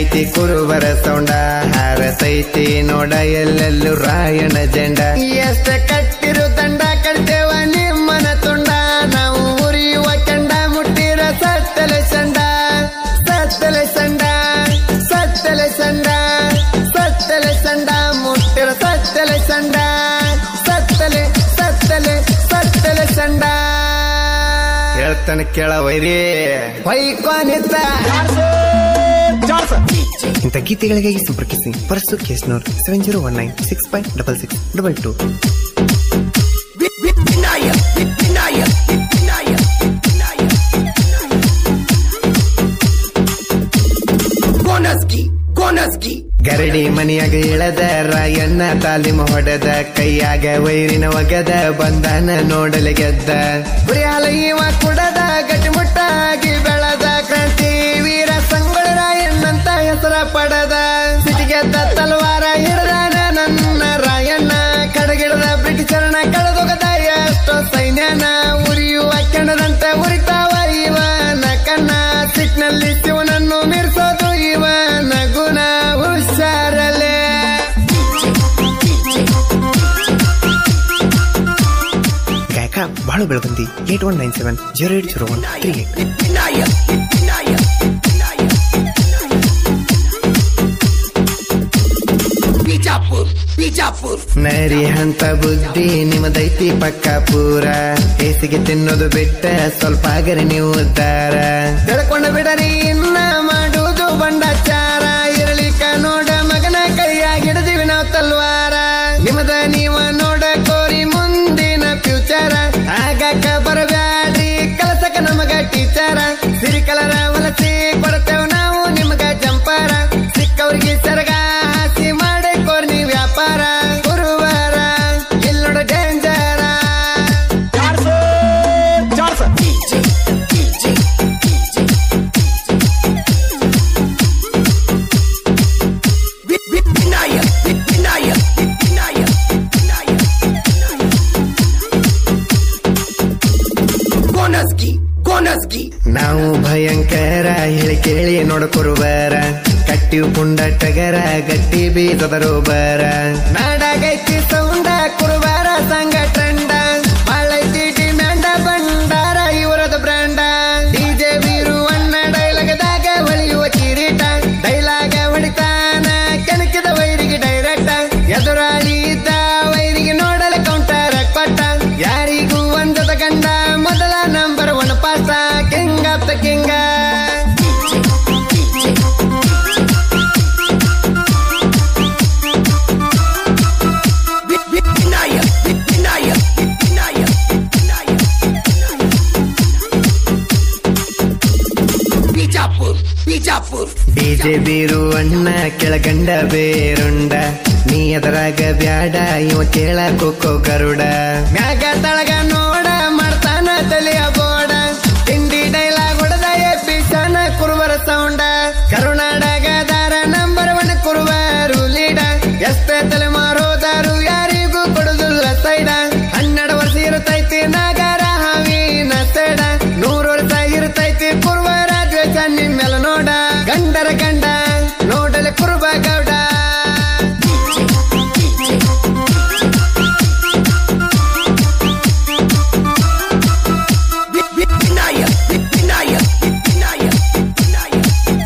ಐತಿ ಕುರುಬರ ಸೌಂಡ ಹಾರತೈತಿ ನೋಡ ಎಲ್ಲೆಲ್ಲೂ ರಾಯಣ ಜೆಂಡ ಎಷ್ಟ ಕಟ್ಟಿರು ದಂಡ ಕಟ್ತೇವ ನಿಮ್ಮನ ತುಂಡ ನಾವು ಉರಿಯುವ ಕೆಂಡ ಮುಟ್ಟಿರ ಸತ್ತಲೆ ಸಂಡ ಸತ್ತಲೆ ಸಂಡ ಸತ್ತಲೆ ಸಂಡ ಸತ್ತಲೆ ಸಂಡ ಮುಟ್ಟಿರ ಸತ್ತಲೆ ಸಂಡ ಸತ್ತಲೆ ಸತ್ತಲೆ ಸತ್ತಲೆ ಸಂಡ ಹೇಳ್ತಾನೆ ಕೇಳ ವೈರಿ ಹೊಯ್ಕೊನಿತ್ತ ಇಂಥ ಗೀತೆಗಳಿಗಾಗಿ ಸಂಪರ್ಕಿಸಿ Parasu Kesnur seven zero one nine six five double six double two Gonaski, Gonaski. ಗರಡಿ ಮನಿಯಾಗ ಇಳದ ರಾಯಣ್ಣ ತಾಲೀಮ ಹೊಡೆದ ಕೈಯಾಗ ವೈರಿನ ಒಗದ ಬಂದನ ನೋಡಲೆ ಗೆದ್ದ ಕುರಿಯಾಲ ಇವ ಕುಡದ ಗಟ್ಟಿಮುಟ್ಟಾಗಿ ಬೆಳೆದ ಕ್ರಾಂತಿ ವೀರ ಸಂಗೊಳ ರಾಯಣ್ಣಂತ ಹೆಸರ ಪಡದ ಸಿಟಿಗೆದ್ದ ತಲವಾರ ಹಿಡ್ದಾನ ನನ್ನ ರಾಯಣ್ಣ ಕಡಗಿಡದ ಬ್ರಿಟಿಷರನ ಕಳೆದೊಗದ ಎಷ್ಟೋ ಸೈನ್ಯನ ಉರಿಯುವ ಕೆಣದಂತ ಉರಿತಾವ ಇವನ ಕಣ್ಣ ಸಿಟ್ನಲ್ಲಿ ಶಿವನನ್ನು ಮೀರ್ಸೋದು ಇವನ ಗುಣ ಹುಷಾರಲೆ ಗಾಯಕ Balu Belagundi eight one nine seven zero eight zero one three eight Vinayak, Vinayak, Vinayak. Bijapur, Bijapur. ನರಿ ಹಂತ ಬುದ್ಧಿ ನಿಮ್ಮದೈತಿ ಪಕ್ಕ ಪೂರ ಹೇಸಿಗೆ ತಿನ್ನೋದು ಬಿಟ್ಟ ಸ್ವಲ್ಪ ಆಗರಿ ನೀವು ಉದ್ದಾರ ತಿಳ್ಕೊಂಡು ಬಿಡರಿ ಇನ್ನ ಮಾಡುವುದು ಬಂಡಾಚಾರ ಇರಲಿಕ್ಕ ನೋಡ ಮಗನ ಕೈಯಾಗ ಹಿಡಿದಿವಿ ನಾವು ತಲ್ವಾರ ನಿಮ್ಮದ ನೀವ ನೋಡ ಕೋರಿ ಮುಂದಿನ ಫ್ಯೂಚರ ಆಗಾಕ ಬರಬ್ಯಾಡ್ರಿ ಕಲಸಕ ನಮಗ ಟೀಚರ ಸಿರಿ ಕಲರ ವಲಸಿ ಕೊಡ್ತೇವ್ ನಾವು ನಿಮಗ ಜಂಪಾರ ಸಿಕ್ಕವ್ರಿಗೆ ಸರಗ ಹಾಸಿ ಮಾಡಿ ಕೋರ್ ನೀ ವ್ಯಾಪಾರ ಗುರುವಾರ ಇಲ್ಲಿ ನೋಡ ಡೇಂಜರ DJ, DJ, DJ. Vi- vi- Vinayak, vi- Vinayak, vi- Vinayak, Vinayak, Vinayak. Gonaski, Gonaski. ನಾವು ಭಯಂಕರ ಹೇಳಿ ಕೇಳಿ ನೋಡ್ಕೊರುಬರ ಕಟ್ಟಿ ಪುಂಡ ಟಗರ ಗಟ್ಟಿ ಬೀಸದ ರೋಬರ ನಾಡಗೈತಿ ಸೌಂಡ ಕುರುಬಾರ ಸಂಗ ಟ್ರೆಂಡ ಬಾಳೈತಿ ಡಿಮ್ಯಾಂಡ ಬಂಡಾರ ಇವರದ ಬ್ರ್ಯಾಂಡ ಡಿಜೆ ಬೀರು ಅಣ್ಣ ಡೈಲಾಗದಾಗ ಹೊಳೆಯುವ ಕಿರೀಟ ಡೈಲಾಗ ಹೊಡಿತಾನ ಕೆಣಕಿದ ವೈರಿಗೆ ಡೈರೆಕ್ಟ ಎದುರಾಳಿ ಇದ್ದ ವೈರಿಗೆ ನೋಡಲೆ ಕೌಂಟರ್ ಕೊಟ್ಟ ಯಾರಿಗೂ ಒಂದದ ಗಂಡ ಮೊದಲ ನಂಬರ್ ಒನ್ ಪಾಸ king of the king Vi- vi- Vinayak, vi- Vinayak, vi- Vinayak, Vinayak, Vinayak. Bijapur, Bijapur. DJ Beeru ಅಣ್ಣ ಕೆಳಗಂಡ ಬೇರುಂಡ ನೀ ಅದರಾಗ ಬ್ಯಾಡ ಇವ ಕೇಳ ಕೊಕ್ಕೋ ಗರುಡ ಮ್ಯಾಗ ತಳಗ ನೋಡ ಮಾಡ್ತಾನ ತಲೆಯ ಬೋಡ ತಿಂಡಿ ಡೈಲಾಗ್ ಹೊಡೆದ ಎಬ್ಬಿಸನ ಕುರುವರ ಸೌಂಡ ಕರುನಾಡಗ ದಾರ ನಂಬರ್ ಒನ್ ಕುರುವರು ಲೀಡ ಎಷ್ಟೇ ತಲೆ ಮಾರೋದಾರು ಯಾರಿಗೂ ಕೊಡುದಿಲ್ಲ ಸೈಡ ಹನ್ನೆರಡು ವರ್ಷ ಇರುತ್ತೈತಿ ನಾಗರ ಹಾವಿನ ಸೈಡ ನೂರು ವರ್ಷ ಇರುತ್ತೈತಿ ಕುರುವರ ದ್ವೇಷ ನಿಮ್ಮೆಲ್ಲ ನೋಡ ಗಂಡರ ಗಂಡ ನೋಡಲೆ ಕುರುಬ Gowda Vi- vi- Vinayak, vi- Vinayak, vi- Vinayak, Vinayak,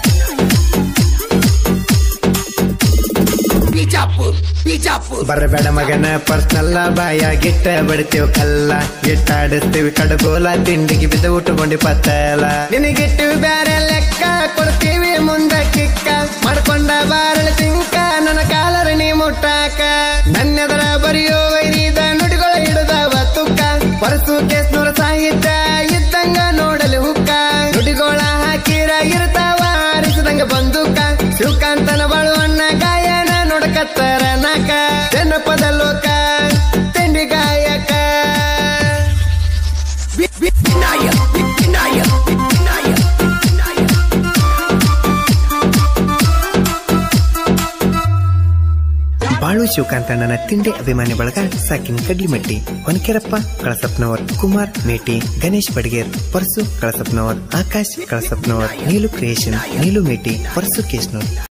Vinayak. Bijapur, Bijapur. ಬರಬೇಡ ಮಗನ ಪರ್ಸ್ನಲ್ಲ ಬಾಯ ಗಿಟ್ಟ ಬಡಿತೇವ್ ಕಲ್ಲ ಗಿಟ್ಟಾಡಿಸ್ತೀವಿ ಕಡಗೋಲ ತಿಂಡಿಗೆ ಬಿದ್ದ ಉಟ್ಕೊಂಡಿ ಪತ್ತಲ ನಿನಗಿಟ್ಟು ಬ್ಯಾರೆ ಲೆಕ್ಕ ಕೊಡ್ತೀವಿ ಮುಂದ ಕಿಕ್ಕ ಮಾಡ್ಕೊಂಡ ಬಾರಳ ತಿಂಕ ನನ್ನ ಕಾಲರ ನೀ ಮುಟ್ಟಾಕ ನನ್ನೆದರ ಬರೆಯೋ ವೈರಿದ ನುಡಿಗಳ ಹಿಡಿದವ ತುಕ್ಕ ಪರಸು ಕೇಸ್ನೂರ ಸಾಹಿತ್ಯ ಇದ್ದಂಗ ನೋಡಲು ಹುಕ್ಕ ನುಡಿಗೋಳ ಹಾಕಿರ ಇರ್ತಾವ ಆರಿಸಿದಂಗ ಬಂದೂಕ ಶಿವಕಾಂತನ ಬಾಳುವಣ್ಣ ಗಾಯನ ನೋಡಕತ್ತರ ನಾಕ ಜನಪದ ಲೋಕ ತಿಂಡಿ ಗಾಯಕ Vi- vi- Vinayak, vi- Vinayak, vi- Vinayak, Vinayak. ಬಾಳು ಶಿವಕಾಂತಣ್ಣನ ತಿಂಡಿ ಅಭಿಮಾನಿ ಬಳಗ ಸಾಕಿನ ಕಡ್ಲಿಮಟ್ಟಿ ಹೊನಕೆರಪ್ಪ ಕಳಸಪ್ನವರ್ ಕುಮಾರ್ ಮೇಟಿ ಗಣೇಶ್ ಬಡ್ಗೇರ್ ಪರಸು ಕಳಸಪ್ನವರ್ ಆಕಾಶ್ ಕಳಸಪ್ನವರ್ ನೀಲು ಕ್ರಿಯೇಷನ್ ನೀಲು ಮೇಟಿ ಪರಸು ಕೇಶ್ನೂರ್